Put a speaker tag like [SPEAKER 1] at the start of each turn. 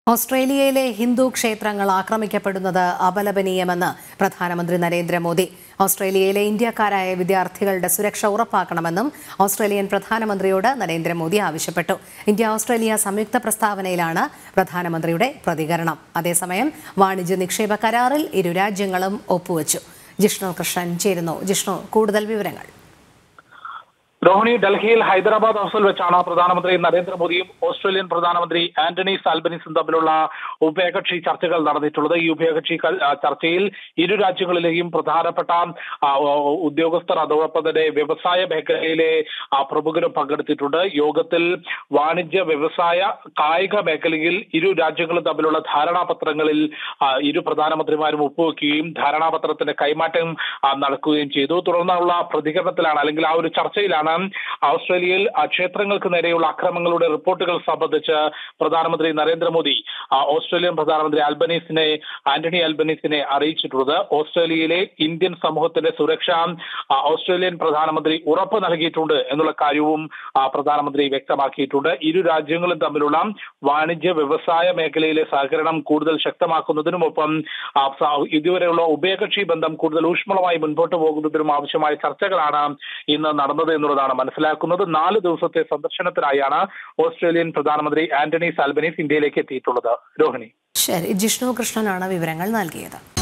[SPEAKER 1] ഓസ്ട്രേലിയയിലെ ഹിന്ദു ക്ഷേത്രങ്ങൾ ആക്രമിക്കപ്പെടുന്നത് അപലപനീയമെന്ന് പ്രധാനമന്ത്രി നരേന്ദ്രമോദി ഓസ്ട്രേലിയയിലെ ഇന്ത്യക്കാരായ വിദ്യാർത്ഥികളുടെ സുരക്ഷ ഉറപ്പാക്കണമെന്നും ഓസ്ട്രേലിയൻ പ്രധാനമന്ത്രിയോട് നരേന്ദ്രമോദി ആവശ്യപ്പെട്ടു ഇന്ത്യ ഓസ്ട്രേലിയ സംയുക്ത പ്രസ്താവനയിലാണ് പ്രധാനമന്ത്രിയുടെ പ്രതികരണം അതേസമയം വാണിജ്യ നിക്ഷേപ കരാറിൽ ഇരു രാജ്യങ്ങളും ഒപ്പുവച്ചു ജിഷ്ണു കൃഷ്ണൻ ചേരുന്നു ജിഷ്ണു കൂടുതൽ വിവരങ്ങൾ
[SPEAKER 2] രോഹിണി ഡൽഹിയിൽ ഹൈദരാബാദ് ഹൗസിൽ വെച്ചാണ് പ്രധാനമന്ത്രി നരേന്ദ്രമോദിയും ഓസ്ട്രേലിയൻ പ്രധാനമന്ത്രി ആന്റണി സാൽബനീസും തമ്മിലുള്ള ഉഭയകക്ഷി ചർച്ചകൾ നടന്നിട്ടുള്ളത് ഈ ഉഭയകക്ഷി ക- ആ, ചർച്ചയിൽ ഇരു രാജ്യങ്ങളിലെയും പ്രധാനപ്പെട്ട ആ, ഉ- ഉദ്യോഗസ്ഥർ അതോടൊപ്പം തന്നെ വ്യവസായ മേഖലയിലെ ആ, പ്രമുഖരും പങ്കെടുത്തിട്ടുണ്ട് യോഗത്തിൽ വാണിജ്യ വ്യവസായ കായിക മേഖലയിൽ ഇരു രാജ്യങ്ങളും തമ്മിലുള്ള ധാരണാപത്രങ്ങളിൽ ആ, ഇരു പ്രധാനമന്ത്രിമാരും ഒപ്പുവെക്കുകയും ധാരണാപത്രത്തിന്റെ കൈമാറ്റം ആ, നടക്കുകയും ചെയ്തു തുടർന്നുള്ള പ്രതികരണത്തിലാണ് അല്ലെങ്കിൽ ആ ഒരു ചർച്ചയിലാണ് ഓസ്ട്രേലിയയിൽ ആ, ക്ഷേത്രങ്ങൾക്ക് നേരെയുള്ള അക്രമങ്ങളുടെ റിപ്പോർട്ടുകൾ സംബന്ധിച്ച് പ്രധാനമന്ത്രി നരേന്ദ്രമോദി ആ, ഓസ്ട്രേലിയൻ പ്രധാനമന്ത്രി അൽബനീസിനെ ആന്റണി അൽബനീസിനെ അറിയിച്ചിട്ടുള്ളത് ഓസ്ട്രേലിയയിലെ ഇന്ത്യൻ സമൂഹത്തിന്റെ സുരക്ഷ ആ, ഓസ്ട്രേലിയൻ പ്രധാനമന്ത്രി ഉറപ്പ് നൽകിയിട്ടുണ്ട് എന്നുള്ള കാര്യവും ആ, പ്രധാനമന്ത്രി വ്യക്തമാക്കിയിട്ടുണ്ട് ഇരു രാജ്യങ്ങളും തമ്മിലുള്ള വാണിജ്യ വ്യവസായ മേഖലയിലെ സഹകരണം കൂടുതൽ ശക്തമാക്കുന്നതിനുമൊപ്പം ആ, സ- ഇതുവരെയുള്ള ഉഭയകക്ഷി ബന്ധം കൂടുതൽ ഊഷ്മളമായി മുൻപോട്ട് പോകുന്നതിനും ആവശ്യമായ ചർച്ചകളാണ് ഇന്ന് നടന്നത് എന്നുള്ളതാണ് മനസ്സിലാക്കുന്നത് നാല് ദിവസത്തെ സന്ദർശനത്തിനായാണ് ഓസ്ട്രേലിയൻ പ്രധാനമന്ത്രി ആന്റണി സാൽബനീസ് ഇന്ത്യയിലേക്ക് എത്തിയിട്ടുള്ളത് രോഹിണി
[SPEAKER 1] ശരി ജിഷ്ണു കൃഷ്ണനാണ് വിവരങ്ങൾ നൽകിയത്